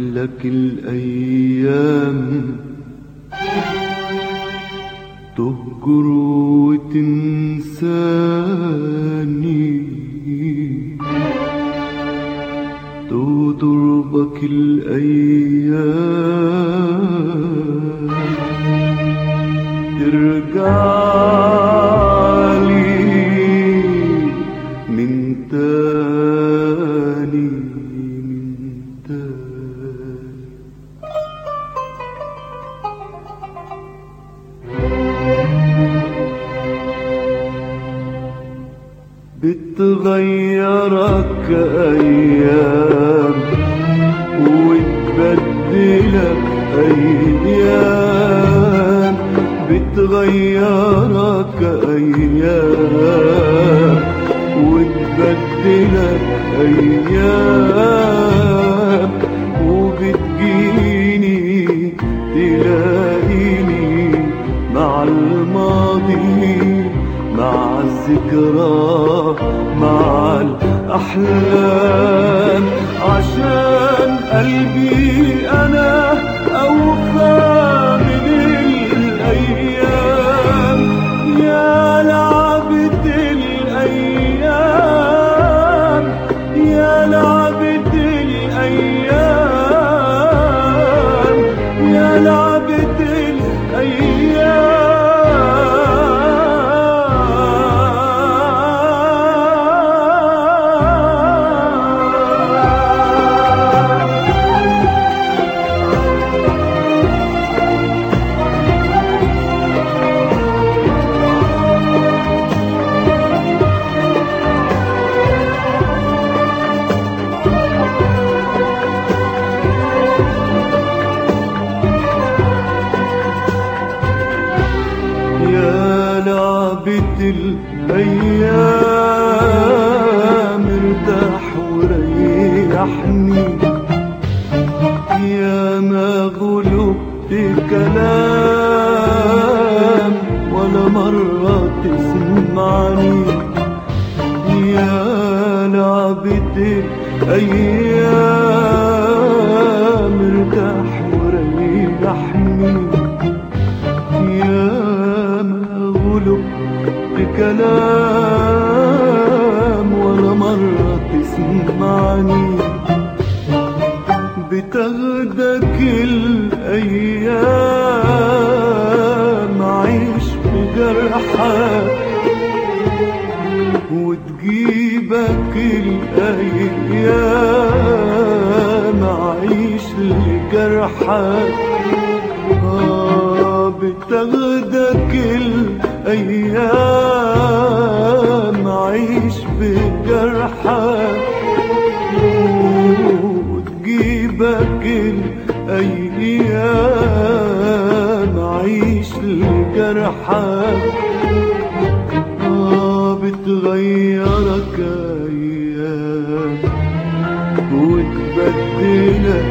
لك الأيام تهجر وتنساني تضربك الأيام ترجع لي من تاني من تاني بتغيرك أيام وتبدلك أيام بتغيرك أيام وتبدلك أيام وبتجيني تلاقيني مع الماضي مع الذكرى مع الأحلام عشان قلبي أنا أوفى من الأيام يا لعبة الأيام يا لعبة الأيام يا لعبة الأيام يا لعبة الأيام ارتاح وريحني يا ما غلبت كلام ولا مرة تسمعني يا لعبة الأيام ارتاح وريحني يا ما غلب بكلام ولا مرة تسمعني بتاخدك الأيام عيش بجرحك وتجيبك الأيام عيش لجرحك آه بتاخدك الأيام عيش بجرحك وتجيبك الأيام عيش لجرحك آه بتغيرك أيام وتبدلك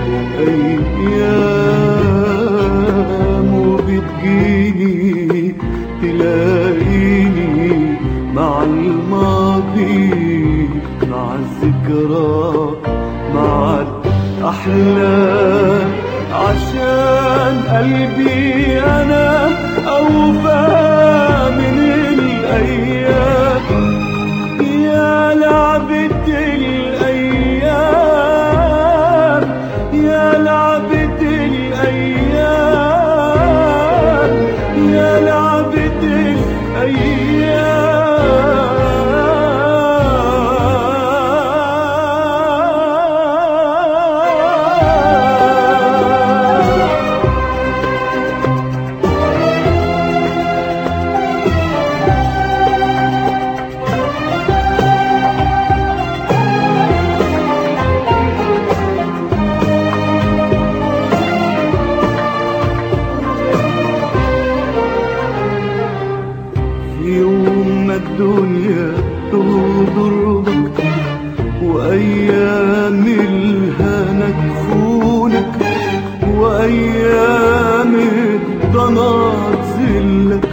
أيام وبتجيني تلاقيني مع الماضي مع الذكرى مع الأحلام عشان قلبي أنا أوفى من الأيام يا لعبة الأيام يا لعبة الأيام يا لعبة الأيام في يوم ما الدنيا تضربك وأيام الهنا تخونك وأيام الضنا تذلك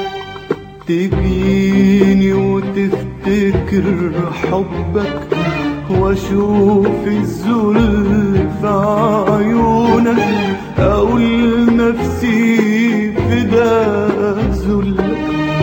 تجيني وتفتكر حبك واشوف الذل في عيونك اقول نفسي فدا ذلك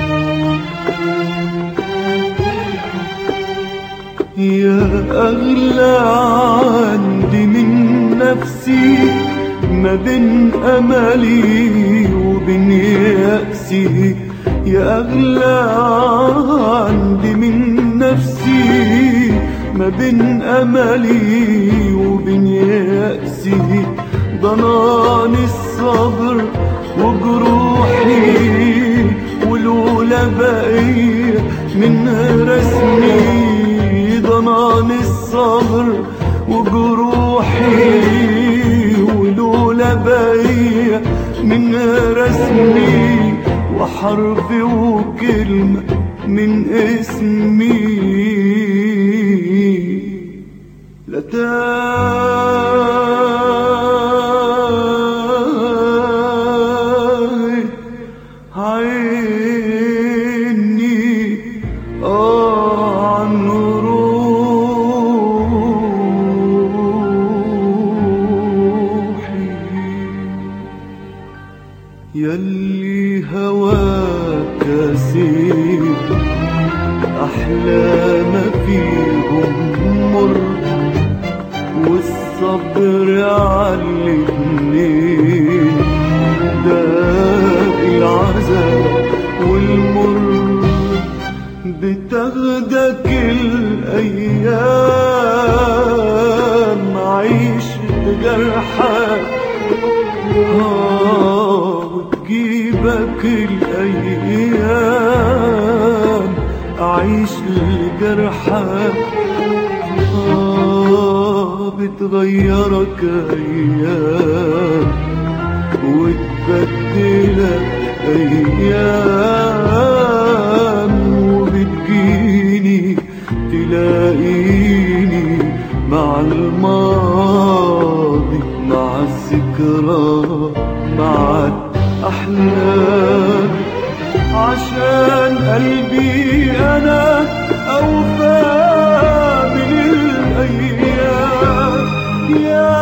يا أغلى عندي من نفسي ما بين أملي وبين يأسي يا أغلى عندي من نفسي ما بين أملي وبين يأسي ضناني الصبر وجروحي ولولا بقية من رسمي ضناني الصبر وجروحي ولولا بقية من رسمي وحرف وكلمة من اسمي لتاهت عيني آه عن روحي يلي هواك سيب أحلى ما فيهم مر والصبر علمني داء العذاب والمر بتاخدك الأيام عيش بجرحك آه وتجيبك الأيام أعيش لجرحك آه بتغيرك أيام وتبدلك أيام وبتجيني تلاقيني مع الماضي مع الذكرى مع الأحلام عشان قلبي أنا أوفى من الأيام يا